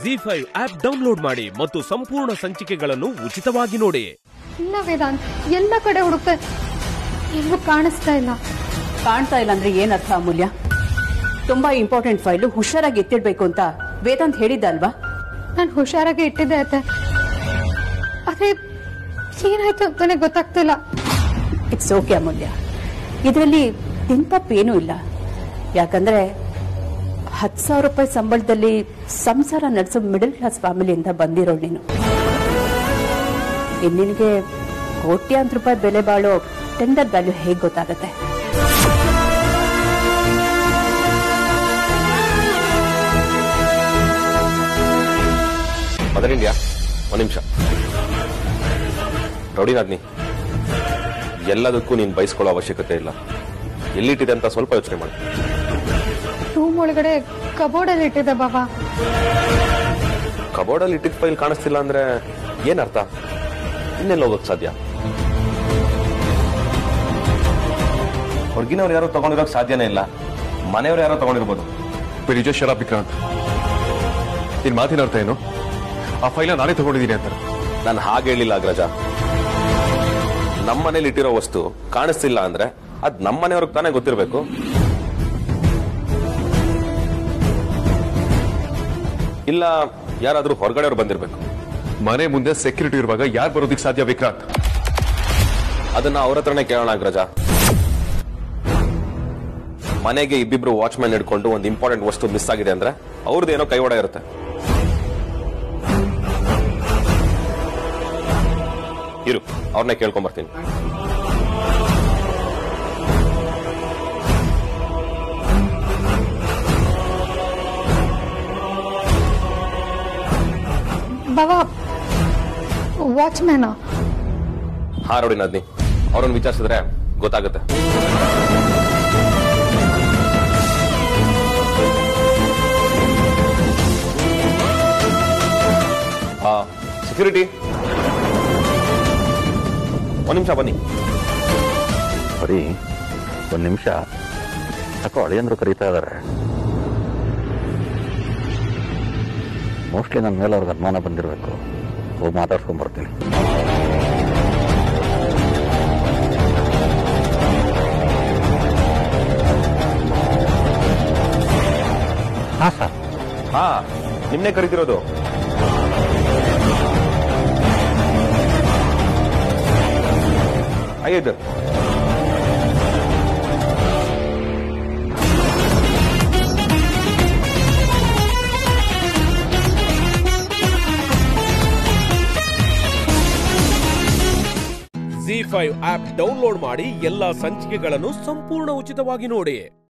G five app download ಮಾಡಿ ಮತ್ತು ಸಂಪೂರ್ಣ ಸಂಚಿಕೆಗಳನ್ನು ಉಚಿತವಾಗಿ ನೋಡಿ ಇಲ್ಲ ವೇದಾಂತ್ ಎಲ್ಲ ಕಡೆ ಹುಡುಕ್ತೆ ಎಲ್ಲೂ ಕಾಣಿಸ್ತಾ ಇಲ್ಲ ಕಾಣ್ತಾ ಇಲ್ಲ ಅಂದ್ರೆ ಏನ್ ಅರ್ಥ ಅಮೂಲ್ಯ ತುಂಬಾ ಇಂಪಾರ್ಟೆಂಟ್ ಫೈಲು ಹುಷಾರಾಗಿ ಎತ್ತಿಡ್ಬೇಕು ಅಂತ ವೇದಾಂತ್ ಹೇಳಿದ್ದ ಅಲ್ವಾ ನಾನು ಹುಷಾರಾಗಿ ಇಟ್ಟಿದ್ದೆ ಅತ್ತೆ ಆದ್ರೆ ಏನಾಯ್ತು ಅಂತಾನೆ ಗೊತ್ತಾಗ್ತಿಲ್ಲ ಇಟ್ಸ್ ಓಕೆ ಅಮೂಲ್ಯ ಇದರಲ್ಲಿ ನಿನ್ ತಪ್ಪೇನೂ ಇಲ್ಲ ಯಾಕಂದ್ರೆ ಹತ್ತು ಸಾವಿರ ರೂಪಾಯಿ ಸಂಬಳದಲ್ಲಿ ಸಂಸಾರ ನಡೆಸೋ ಮಿಡಲ್ ಕ್ಲಾಸ್ ಫ್ಯಾಮಿಲಿಯಿಂದ ಬಂದಿರೋಳು ನೀನು ಇನ್ ನಿನಗೆ ಕೋಟ್ಯಾಂತರ ರೂಪಾಯಿ ಬೆಲೆ ಬಾಳೋ ಟೆಂಡರ್ ವ್ಯಾಲ್ಯೂ ಹೇಗೆ ಗೊತ್ತಾಗತ್ತೆ ಮೊದಲಿಂದ್ಯಾ ಒಂದು ನಿಮಿಷ ರೌಡಿನಾಗ್ನಿ ಎಲ್ಲದಕ್ಕೂ ನೀನು ಬಯಸ್ಕೊಳ್ಳೋ ಅವಶ್ಯಕತೆ ಇಲ್ಲ ಎಲ್ಲಿಟ್ಟಿದೆ ಅಂತ ಸ್ವಲ್ಪ ಯೋಚನೆ ಮಾಡಿ ರೂಮ್ ಒಳಗಡೆ ಕಬೋರ್ಡಲ್ಲಿ ಇಟ್ಟಿದ್ದೆ ಬಾಬಾ ಕಬೋರ್ಡಲ್ಲಿ ಇಟ್ಟಿದ್ದ ಫೈಲ್ ಕಾಣಿಸ್ತಿಲ್ಲ ಅಂದ್ರೆ ಏನರ್ಥ ಇನ್ನೆಲ್ಲ ಹೋಗೋಕ್ ಸಾಧ್ಯ ಹೊರಗಿನವ್ರು ಯಾರು ತಗೊಂಡಿರೋಕ್ ಸಾಧ್ಯನೇ ಇಲ್ಲ ಮನೆಯವ್ರು ಯಾರೋ ತಗೊಂಡಿರ್ಬೋದು ನಿಜ ಶರ ವಿಕ್ರಾಂತ್ ನಿನ್ ಮಾತಿನ ಅರ್ಥ ಏನು ಆ ಫೈಲ ನಾನೇ ತಗೊಂಡಿದ್ದೀನಿ ಅಂತ ನಾನು ಹಾಗೆ ಹೇಳಿಲ್ಲ ಅಗ್ರಜ ನಮ್ಮ ಮನೇಲಿ ಇಟ್ಟಿರೋ ವಸ್ತು ಕಾಣಿಸ್ತಿಲ್ಲ ಅಂದ್ರೆ ಅದ್ ನಮ್ಮ ಮನೆಯವ್ರಿಗೆ ತಾನೇ ಗೊತ್ತಿರಬೇಕು ಇಲ್ಲ ಯಾರಾದ್ರೂ ಹೊರಗಡೆಯವ್ರು ಬಂದಿರ್ಬೇಕು ಮನೆ ಮುಂದೆ ಸೆಕ್ಯೂರಿಟಿ ಇರುವಾಗ ಯಾರು ಬರೋದಕ್ಕೆ ಸಾಧ್ಯ ವಿಕ್ರಾಂತ್ ಅದನ್ನ ಅವ್ರ ಹತ್ರನೇ ಕೇಳೋಣ ಅಗ್ರಜ ಮನೆಗೆ ಇಬ್ಬಿಬ್ರು ವಾಚ್ಮ್ಯಾನ್ ಹಿಡ್ಕೊಂಡು ಒಂದು ಇಂಪಾರ್ಟೆಂಟ್ ವಸ್ತು ಮಿಸ್ ಆಗಿದೆ ಅಂದ್ರೆ ಅವ್ರದ್ದೇನೋ ಕೈವಾಡ ಇರುತ್ತೆ ಇರು ಅವ್ರನ್ನೇ ಕೇಳ್ಕೊಂಡ್ ಬರ್ತೀನಿ ಬಾಬಾ ವಾಚ್ಮ್ಯಾನ ಹಾ ರೋಡಿ ನದ್ನಿ ಅವ್ರನ್ನ ವಿಚಾರಿಸಿದ್ರೆ ಗೊತ್ತಾಗುತ್ತೆ ಸೆಕ್ಯೂರಿಟಿ ಒಂದ್ ನಿಮಿಷ ಬನ್ನಿ ಬರೀ ಒಂದು ನಿಮಿಷ ಯಾಕೋ ಅಳಿಯಂದ್ರು ಕರೀತಾ ಇದ್ದಾರೆ ಮೋಸ್ಟ್ಲಿ ನನ್ನ ಮೇಲೆ ಅವ್ರಿಗೆ ಅನುಮಾನ ಬಂದಿರಬೇಕು ಹೋಗಿ ಮಾತಾಡ್ಸ್ಕೊಂಡ್ ಬರ್ತೀನಿ ಹಾಂ ಸರ್ ಹಾ ನಿಮ್ನೆ ಕರಿತಿರೋದು ಆಯ್ತು ಜಿ ಫೈವ್ ಆಪ್ ಡೌನ್ಲೋಡ್ ಮಾಡಿ ಎಲ್ಲಾ ಸಂಚಿಕೆಗಳನ್ನು ಸಂಪೂರ್ಣ ಉಚಿತವಾಗಿ ನೋಡಿ